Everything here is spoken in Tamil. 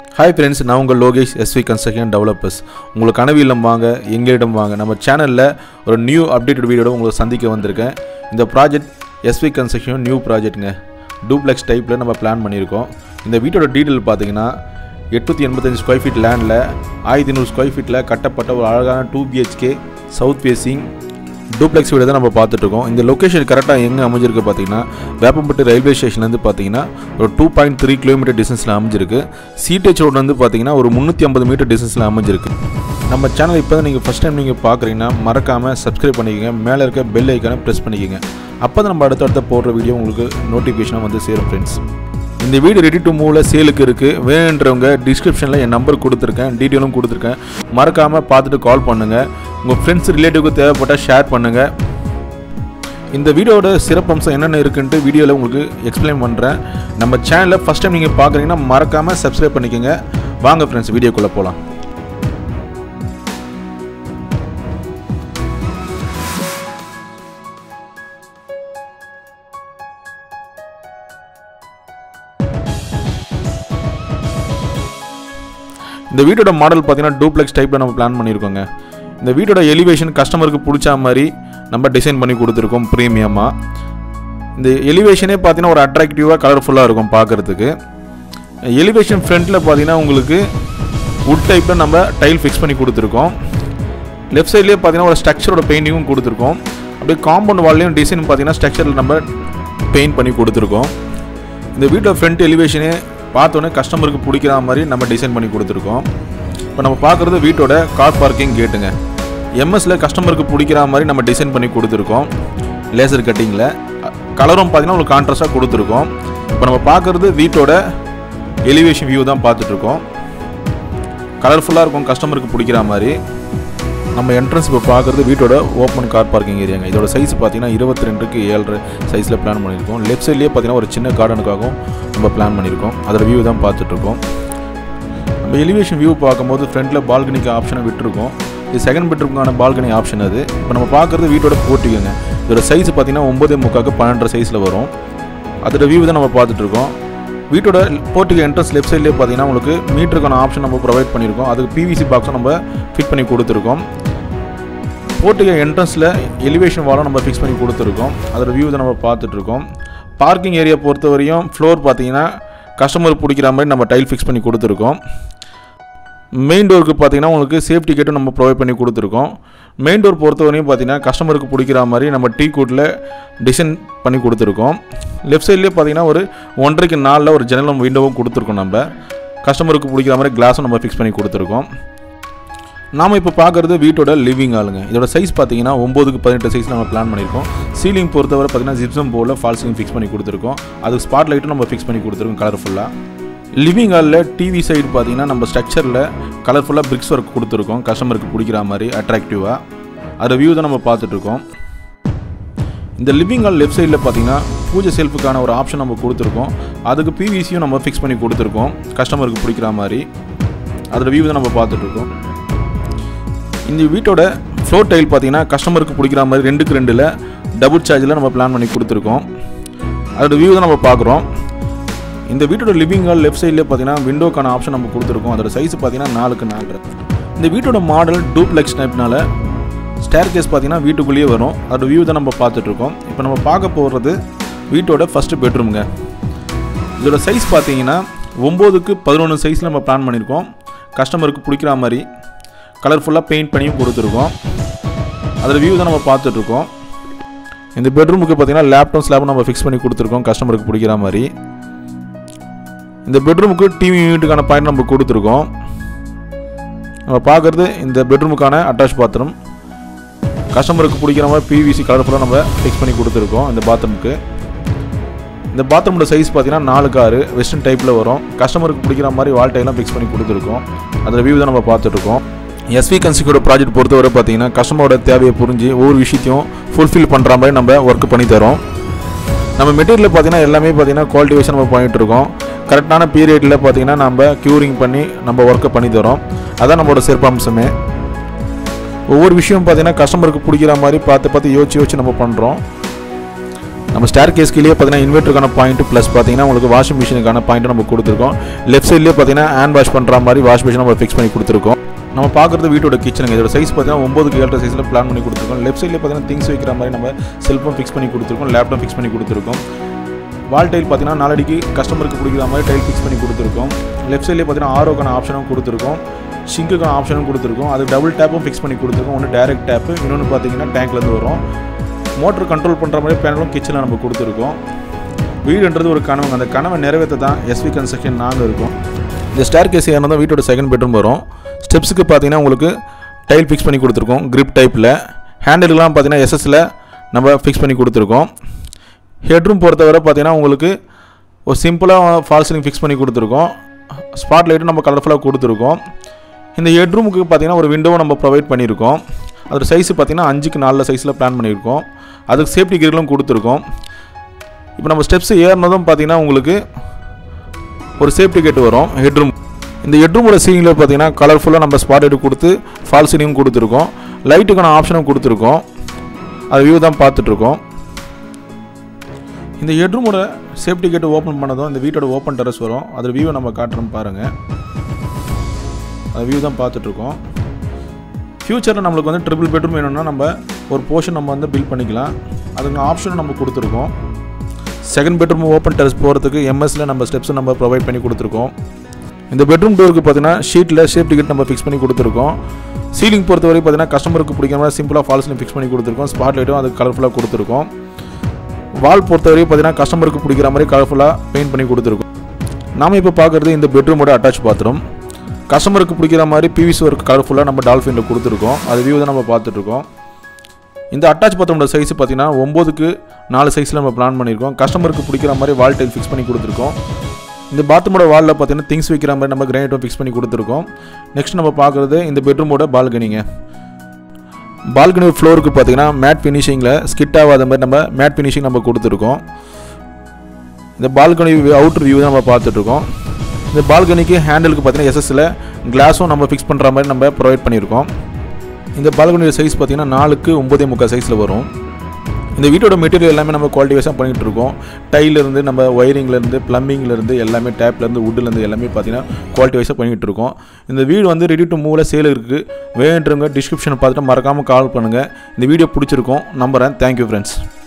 ஹாய் ஃப்ரெண்ட்ஸ் நான் உங்கள் லோகேஷ் எஸ்வி கன்ஸ்ட்ரக்ஷன் டெவலப்பர்ஸ் உங்களுக்கு கனவு இல்லம் வாங்க எங்களிடம் வாங்க நம்ம சேனலில் ஒரு நியூ அப்டேட்டட் வீடியோட உங்களை சந்திக்க வந்திருக்கேன் இந்த ப்ராஜெக்ட் எஸ்வி கன்ஸ்ட்ரக்ஷன் நியூ ப்ராஜெக்ட்டுங்க டூப்ளெக்ஸ் டைப்பில் நம்ம பிளான் பண்ணியிருக்கோம் இந்த வீட்டோட டீட்டெயில் பார்த்தீங்கன்னா எட்நூற்றி எண்பத்தஞ்சு ஸ்கொயர் ஃபீட் லேண்டில் ஆயிரத்தி நூறு ஸ்கொயர் ஃபீட்டில் கட்டப்பட்ட ஒரு அழகான two BHK south facing duplex வீடு தான் நம்ம பார்த்துட்ருக்கோம் இந்த லொக்கேஷன் கரெக்டாக எங்கே அமைஞ்சிருக்கு பார்த்தீங்கன்னா வேப்பம்பட்டு ரயில்வே ஸ்டேஷன்லேருந்து பார்த்தீங்கன்னா ஒரு டூ பாயிண்ட் த்ரீ கிலோமீட்டர் டிஸ்டன்ஸில் அமைஞ்சிருக்கு சிடிஹெச் ரோடு வந்து பார்த்தீங்கன்னா ஒரு முந்நூற்றி ஐம்பது மீட்டர் டிஸ்டன்ஸில் அமைஞ்சிருக்கு நம்ம சேனல் இப்போ தான் நீங்கள் ஃபஸ்ட் டைம் நீங்கள் பார்க்குறீங்கன்னா மறக்காமல் சப்ஸ்கிரைப் பண்ணிக்கோங்க மேலே இருக்க பெல் ஐக்கானை ப்ரெஸ் பண்ணிக்கோங்க அப்போ தான் நம்ம அடுத்தடுத்த போடுற வீடியோ உங்களுக்கு நோட்டிஃபிகேஷனாக வந்து சேரும் ஃப்ரெண்ட்ஸ் இந்த வீடு ரெடி டு மூவில் சேலுக்கு இருக்குது வேணுன்றவங்க டிஸ்கிரிப்ஷனில் என் நம்பர் கொடுத்துருக்கேன் டீட்டெயிலும் கொடுத்துருக்கேன் மறக்காமல் பார்த்துட்டு கால் பண்ணுங்கள் உங்கள் ஃப்ரெண்ட்ஸ் ரிலேட்டிவ்க்கு தேவைப்பட்டால் ஷேர் பண்ணுங்கள் இந்த வீடியோட சிறப்பம்சம் என்னென்ன இருக்குன்ட்டு வீடியோவில் உங்களுக்கு எக்ஸ்பிளைன் பண்ணுறேன் நம்ம சேனலில் ஃபஸ்ட் டைம் நீங்கள் பார்க்குறீங்கன்னா மறக்காமல் சப்ஸ்கிரைப் பண்ணிக்கோங்க வாங்க ஃப்ரெண்ட்ஸ் வீடியோக்குள்ளே போகலாம் இந்த வீட்டோட மாடல் பார்த்தீங்கன்னா டூப்ளெக்ஸ் டைப்பில் நம்ம பிளான் பண்ணியிருக்கோங்க இந்த வீட்டோட எலிவேஷன் கஸ்டமருக்கு பிடிச்ச மாதிரி நம்ம டிசைன் பண்ணி கொடுத்துருக்கோம் ப்ரீமியமாக இந்த எலிவேஷனே பார்த்தீங்கன்னா ஒரு அட்ராக்டிவாக கலர்ஃபுல்லாக இருக்கும் பார்க்குறதுக்கு எலிவேஷன் ஃப்ரண்ட்டில் பார்த்தீங்கன்னா உங்களுக்கு வுட் டைப்பில் நம்ம டைல் ஃபிக்ஸ் பண்ணி கொடுத்துருக்கோம் லெஃப்ட் சைட்லேயே பார்த்தீங்கன்னா ஒரு ஸ்ட்ரக்சரோட பெயிண்டிங்கும் கொடுத்துருக்கோம் அப்படியே காம்பவுண்ட் வால்லையும் டிசைன் பார்த்தீங்கன்னா ஸ்ட்ரக்சரில் நம்ம பெயிண்ட் பண்ணி கொடுத்துருக்கோம் இந்த வீட்டோட ஃப்ரண்ட் எலிவேஷனே பார்த்தோன்னே கஸ்டமருக்கு பிடிக்கிற மாதிரி நம்ம டிசைன் பண்ணி கொடுத்துருக்கோம் இப்போ நம்ம பார்க்குறது வீட்டோட கார் பார்க்கிங் கேட்டுங்க எம்எஸ்ல கஸ்டமருக்கு பிடிக்கிற மாதிரி நம்ம டிசைன் பண்ணி கொடுத்துருக்கோம் லேசர் கட்டிங்கில் கலரும் பார்த்தீங்கன்னா உங்களுக்கு கான்ட்ராஸ்டாக கொடுத்துருக்கோம் இப்போ நம்ம பார்க்குறது வீட்டோட எலிவேஷன் வியூ தான் பார்த்துட்ருக்கோம் கலர்ஃபுல்லாக இருக்கும் கஸ்டமருக்கு பிடிக்கிற மாதிரி நம்ம என்ட்ரன்ஸ் இப்போ பார்க்குறது வீட்டோட ஓப்பன் கார் பார்க்கிங் ஏரியாங்க இதோட சைஸ் பார்த்தீங்கன்னா இருபத்தி ரெண்டுக்கு ஏழரை சைஸில் பிளான் பண்ணியிருக்கோம் லெஃப்ட் சைட்லேயே பார்த்தீங்கன்னா ஒரு சின்ன கார்டனுக்காகவும் நம்ம பிளான் பண்ணியிருக்கோம் அதோட வியூ தான் பார்த்துட்ருக்கோம் நம்ம எலிவேஷன் வியூ பார்க்கும்போது ஃப்ரண்ட்டில் பால்கனிக்கு ஆப்ஷனை விட்டுருக்கோம் இது செகண்ட் பெட்ரூம்க்கான பால்கனி ஆப்ஷன் அது இப்போ நம்ம பார்க்குறது வீட்டோட போட்டிக்கோங்க இதோட சைஸ் பார்த்தீங்கன்னா ஒம்பதே முக்காக்கு பன்னெண்டரை சைஸில் வரும் அதோட வியூ தான் நம்ம பார்த்துட்ருக்கோம் வீட்டோட போர்ட்டிகோ என்ட்ரன்ஸ் லெஃப்ட் சைட்லேயே பார்த்தீங்கன்னா உங்களுக்கு மீட்டருக்கான ஆப்ஷன் நம்ம ப்ரொவைட் பண்ணியிருக்கோம் அதுக்கு பிவிசி பாக்ஸும் நம்ம ஃபிட் பண்ணி கொடுத்துருக்கோம் போர்ட்டிகோ என்ட்ரன்ஸில் எலிவேஷன் வாலும் நம்ம ஃபிக்ஸ் பண்ணி கொடுத்துருக்கோம் அதோட வியூ தான் நம்ம பார்த்துட்ருக்கோம் பார்க்கிங் ஏரியா பொறுத்த வரையும் ஃப்ளோர் பார்த்தீங்கன்னா கஸ்டமர் பிடிக்கிற மாதிரி நம்ம டைல் ஃபிக்ஸ் பண்ணி கொடுத்துருக்கோம் மெயின் டோருக்கு பார்த்தீங்கன்னா உங்களுக்கு சேஃப்டி கேட்டும் நம்ம ப்ரொவைட் பண்ணி கொடுத்துருக்கோம் மெயின் டோர் பொறுத்த வரையும் பார்த்தீங்கன்னா கஸ்டமருக்கு பிடிக்கிற மாதிரி நம்ம டீ கூட்டில் டிசைன் பண்ணி கொடுத்துருக்கோம் லெஃப்ட் சைட்லேயே பார்த்தீங்கன்னா ஒரு ஒன்றரைக்கு நாலில் ஒரு ஜன்னலும் விண்டோவும் கொடுத்துருக்கோம் நம்ம கஸ்டமருக்கு பிடிக்கிற மாதிரி கிளாஸும் நம்ம ஃபிக்ஸ் பண்ணி கொடுத்துருக்கோம் நாம் இப்போ பார்க்குறது வீட்டோட லிவிங் ஆளுங்க இதோட சைஸ் பார்த்தீங்கன்னா ஒம்போதுக்கு பதினெட்டு சைஸ் நம்ம பிளான் பண்ணியிருக்கோம் சீலிங் பொறுத்தவரை பார்த்தீங்கன்னா ஜிப்சம் போர்டில் ஃபால் சீலிங் ஃபிக்ஸ் பண்ணி கொடுத்துருக்கோம் அதுக்கு ஸ்பாட் லைட்டும் நம்ம ஃபிக்ஸ் பண்ணி கொடுத்துருக்கோம் கலர்ஃபுல்லாக லிவிங் ஹாலில் டிவி சைடு பார்த்தீங்கன்னா நம்ம ஸ்ட்ரக்சரில் கலர்ஃபுல்லாக பிரிக்ஸ் ஒர்க் கொடுத்துருக்கோம் கஸ்டமருக்கு பிடிக்கிற மாதிரி அட்ராக்டிவாக அதோட வியூ தான் நம்ம பார்த்துட்ருக்கோம் இந்த லிவிங் ஹால் லெஃப்ட் சைடில் பார்த்தீங்கன்னா பூஜை செல்ஃபுக்கான ஒரு ஆப்ஷன் நம்ம கொடுத்துருக்கோம் அதுக்கு பிவிசியும் நம்ம ஃபிக்ஸ் பண்ணி கொடுத்துருக்கோம் கஸ்டமருக்கு பிடிக்கிற மாதிரி அதோட வியூ தான் நம்ம பார்த்துட்ருக்கோம் இந்த வீட்டோட ஃப்ளோர் டைல் பார்த்தீங்கன்னா கஸ்டமருக்கு பிடிக்கிற மாதிரி ரெண்டுக்கு ரெண்டில் டபுள் சார்ஜில் நம்ம பிளான் பண்ணி கொடுத்துருக்கோம் அதோட வியூ தான் நம்ம பார்க்குறோம் இந்த வீட்டோட லிவிங் ஹால் லெஃப்ட் சைட்லேயே பார்த்தீங்கன்னா விண்டோக்கான ஆப்ஷன் நம்ம கொடுத்துருக்கோம் அதோட சைஸ் பார்த்தீங்கன்னா நாலுக்கு நாலு இந்த வீட்டோட மாடல் டூப்ளெக்ஸ் டைப்னால ஸ்டேர் கேஸ் பார்த்தீங்கன்னா வீட்டுக்குள்ளேயே வரும் அதோட வியூ தான் நம்ம பார்த்துட்ருக்கோம் இப்போ நம்ம பார்க்க போகிறது வீட்டோட ஃபஸ்ட்டு பெட்ரூமுங்க இதோட சைஸ் பார்த்தீங்கன்னா ஒம்போதுக்கு பதினொன்று சைஸில் நம்ம பிளான் பண்ணியிருக்கோம் கஸ்டமருக்கு பிடிக்கிற மாதிரி கலர்ஃபுல்லாக பெயிண்ட் பண்ணியும் கொடுத்துருக்கோம் அதோட வியூ தான் நம்ம பார்த்துட்ருக்கோம் இந்த பெட்ரூமுக்கு பார்த்தீங்கன்னா லேப்டாப் ஸ்லாப் நம்ம ஃபிக்ஸ் பண்ணி கொடுத்துருக்கோம் கஸ்டமருக்கு பிடிக்கிற மாதிரி இந்த பெட்ரூமுக்கு டிவி யூனிட்டுக்கான பாயிண்ட் நம்ம கொடுத்துருக்கோம் நம்ம பார்க்குறது இந்த பெட்ரூமுக்கான அட்டாச் பாத்ரூம் கஸ்டமருக்கு பிடிக்கிற மாதிரி பிவிசி கலர்ஃபுல்லாக நம்ம ஃபிக்ஸ் பண்ணி கொடுத்துருக்கோம் இந்த பாத்ரூமுக்கு இந்த பாத்ரூமோட சைஸ் பார்த்தீங்கன்னா நாலு காரு வெஸ்டர்ன் டைப்பில் வரும் கஸ்டமருக்கு பிடிக்கிற மாதிரி வால் டைலாம் ஃபிக்ஸ் பண்ணி கொடுத்துருக்கோம் அதில் வியூ தான் நம்ம பார்த்துட்ருக்கோம் எஸ்வி கன்சிக்கோட ப்ராஜெக்ட் பொறுத்தவரை பார்த்தீங்கன்னா கஸ்டமரோட தேவையை புரிஞ்சு ஒவ்வொரு விஷயத்தையும் ஃபுல்ஃபில் பண்ணுற மாதிரி நம்ம ஒர்க் பண்ணி தரோம் நம்ம மெட்டீரியல் பார்த்தீங்கன்னா எல்லாமே பார்த்தீங்கன்னா குவாலிட்டி வைஸ் நம்ம பண்ணிகிட்டு இருக்கோம் கரெக்டான பீரியடில் பார்த்தீங்கன்னா நம்ம க்யூரிங் பண்ணி நம்ம ஒர்க்கை பண்ணி தரோம் அதான் நம்மளோட சிறப்பம்சமே ஒவ்வொரு விஷயம் பார்த்தீங்கன்னா கஸ்டமருக்கு பிடிக்கிற மாதிரி பார்த்து பார்த்து யோசிச்சு யோசிச்சு நம்ம பண்ணுறோம் நம்ம ஸ்டேர் கேஸ்கிலேயே பார்த்தீங்கன்னா இன்வெர்ட்டருக்கான பாயிண்ட் ப்ளஸ் பார்த்தீங்கன்னா உங்களுக்கு வாஷிங் மிஷினுக்கான பாயிண்ட்டும் நம்ம கொடுத்துருக்கோம் லெஃப்ட் சைட்லேயே பார்த்தீங்கன்னா ஹேண்ட் வாஷ் பண்ணுற மாதிரி வாஷ் மிஷின் நம்ம ஃபிக்ஸ் பண்ணி கொடுத்துருக்கோம் நம்ம பார்க்குறது வீட்டோட கிச்சனுங்க இதோட சைஸ் பார்த்தீங்கன்னா ஒம்பதுக்கு ஏழு சைஸில் பிளான் பண்ணி கொடுத்துருக்கோம் லெஃப்ட் சைட்லேயே பார்த்தீங்கன்னா திங்ஸ் வைக்கிற மாதிரி நம்ம செல்ஃபோன் ஃபிக்ஸ் பண்ணி கொடுத்துருக்கோம் லேப்டாப் ஃபிக்ஸ் பண்ணி கொடுத்துருக்கோம் வால் டைல் பார்த்தீங்கன்னா நாலடிக்கு கஸ்டமருக்கு பிடிக்கிற மாதிரி டைல் ஃபிக்ஸ் பண்ணி கொடுத்துருக்கோம் லெஃப்ட் சைட்லேயே பார்த்தீங்கன்னா ஆரோக்கான ஆப்ஷனும் கொடுத்துருக்கோம் ஷிங்க்குக்கான ஆப்ஷனும் கொடுத்துருக்கோம் அது டபுள் டேப்பும் ஃபிக்ஸ் பண்ணி கொடுத்துருக்கோம் ஒன்று டேரக்ட் டேப்பு இன்னொன்று பார்த்தீங்கன்னா டேங்க்லேருந்து வரும் மோட்டர் கண்ட்ரோல் பண்ணுற மாதிரி பேனலும் கிச்சனில் நம்ம கொடுத்துருக்கோம் வீடுன்றது ஒரு கனவு அந்த கனவை நிறைவேற்ற தான் எஸ்வி கன்ஸ்ட்ரக்ஷன் நாங்கள் இருக்கோம் இந்த ஸ்டேர் கேஸ் ஏறினா தான் வீட்டோட செகண்ட் பெட்ரூம் வரும் ஸ்டெப்ஸுக்கு பார்த்தீங்கன்னா உங்களுக்கு டைல் ஃபிக்ஸ் பண்ணி கொடுத்துருக்கோம் grip டைப்பில் ஹேண்டிலுக்குலாம் பார்த்தீங்கன்னா எஸ்எஸ்ல நம்ம ஃபிக்ஸ் பண்ணி கொடுத்துருக்கோம் ஹெட்ரூம் பொறுத்தவரை பார்த்தீங்கன்னா உங்களுக்கு ஒரு சிம்பிளாக ஃபால் சீலிங் ஃபிக்ஸ் பண்ணி கொடுத்துருக்கோம் ஸ்பாட் லைட்டும் நம்ம கலர்ஃபுல்லாக கொடுத்துருக்கோம் இந்த ஹெட்ரூமுக்கு பார்த்தீங்கன்னா ஒரு விண்டோவை நம்ம ப்ரொவைட் பண்ணியிருக்கோம் அதோட சைஸ் பார்த்தீங்கன்னா அஞ்சுக்கு நாலில் சைஸில் பிளான் பண்ணியிருக்கோம் அதுக்கு சேஃப்டி கிரிலும் கொடுத்துருக்கோம் இப்போ நம்ம ஸ்டெப்ஸ் ஏறினதும் பார்த்தீங்கன்னா உங்களுக்கு ஒரு சேஃப்டி கேட் வரும் ஹெட்ரூம் இந்த ஹெட்ரூமோட சீலிங்கில் பார்த்தீங்கன்னா கலர்ஃபுல்லாக நம்ம ஸ்பாட் லைட் கொடுத்து ஃபால் சீலிங் கொடுத்துருக்கோம் லைட்டுக்கான ஆப்ஷனும் கொடுத்துருக்கோம் அது வியூ தான் பார்த்துட்ருக்கோம் இந்த ஹெட்ரூமோட சேஃப்டி கேட் ஓப்பன் பண்ணதும் இந்த வீட்டோட ஓப்பன் டெரஸ் வரும் அதோட வியூவை நம்ம காட்டுறோம் பாருங்கள் அது வியூ தான் பார்த்துட்ருக்கோம் ஃப்யூச்சரில் நம்மளுக்கு வந்து ட்ரிபிள் பெட்ரூம் வேணும்னா நம்ம ஒரு போர்ஷன் நம்ம வந்து பில் பண்ணிக்கலாம் அதுக்கு ஆப்ஷனும் நம்ம கொடுத்துருக்கோம் செகண்ட் பெட்ரூம் ஓப்பன் டெரஸ் போகிறதுக்கு எம்எஸ்ல நம்ம ஸ்டெப்ஸ் நம்ம ப்ரொவைட் பண்ணி கொடுத்துருக்கோம் இந்த பெட்ரூம் டோருக்கு பார்த்தீங்கன்னா ஷீட்டில் சேஃப்டி கிட் நம்ம ஃபிக்ஸ் பண்ணி கொடுத்துருக்கோம் சீலிங் பொறுத்தவரை பார்த்தீங்கன்னா கஸ்டமருக்கு பிடிக்கிற மாதிரி சிம்பிளாக ஃபால்ஸ்லையும் ஃபிக்ஸ் பண்ணி கொடுத்துருக்கோம் ஸ்பாட் லைட்டும் அது கலர்ஃபுல்லாக கொடுத்துருக்கோம் வால் பொறுத்தவரை பார்த்தீங்கன்னா கஸ்டமருக்கு பிடிக்கிற மாதிரி கலர்ஃபுல்லாக பெயிண்ட் பண்ணி கொடுத்துருக்கோம் நாம இப்போ பார்க்குறது இந்த பெட்ரூமோட அட்டாச் பாத்ரூம் கஸ்டமருக்கு பிடிக்கிற மாதிரி பிவிசி ஒர்க் கலர்ஃபுல்லாக நம்ம டால்ஃபினில் கொடுத்துருக்கோம் அது வியூ தான் நம்ம பார்த்துட்ருக்கோம் இந்த அட்டாச் பாத்ரூமோட சைஸ் பார்த்தீங்கன்னா ஒம்போதுக்கு நாலு சைஸில் நம்ம பிளான் பண்ணியிருக்கோம் கஸ்டமருக்கு பிடிக்கிற மாதிரி வால் டைல் ஃபிக்ஸ் பண்ணி கொடுத்துருக்கோம் இந்த பாத்ரூமோட வாலில் பார்த்தீங்கன்னா திங்ஸ் வைக்கிற மாதிரி நம்ம கிரானைட்டும் ஃபிக்ஸ் பண்ணி கொடுத்துருக்கோம் நெக்ஸ்ட் நம்ம பார்க்குறது இந்த பெட்ரூமோட பால்கனிங்க பால்கனி ஃப்ளோருக்கு பார்த்தீங்கன்னா மேட் ஃபினிஷிங்கில் ஸ்கிட் ஆகாத மாதிரி நம்ம மேட் ஃபினிஷிங் நம்ம கொடுத்துருக்கோம் இந்த பால்கனி அவுட்டர் வியூ தான் நம்ம பார்த்துட்ருக்கோம் இந்த பால்கனிக்கு ஹேண்டிலுக்கு பார்த்தீங்கன்னா எஸ்எஸ்ல கிளாஸும் நம்ம ஃபிக்ஸ் பண்ணுற மாதிரி நம்ம ப்ரொவைட் பண்ணியிருக்கோம் இந்த பால்கனியோட சைஸ் பார்த்தீங்கன்னா நாலுக்கு ஒம்பதே முக்கால் சைஸில் வரும் இந்த வீட்டோட மெட்டீரியல் எல்லாமே நம்ம குவாலிட்டி வைஸாக பண்ணிகிட்டு இருக்கோம் டைலேருந்து நம்ம ஒயரிங்லேருந்து ப்ளம்பிங்லேருந்து எல்லாமே டேப்லேருந்து வுட்லேருந்து எல்லாமே பார்த்தீங்கன்னா குவாலிட்டி வைஸாக பண்ணிகிட்டு இருக்கோம் இந்த வீடு வந்து ரெடி டு மூவில் சேல் இருக்குது வேண்டுறவங்க டிஸ்கிரிப்ஷனை பார்த்துட்டு மறக்காமல் கால் பண்ணுங்கள் இந்த வீடியோ பிடிச்சிருக்கோம் நம்புகிறேன் தேங்க்யூ ஃப்ரெண்ட்ஸ்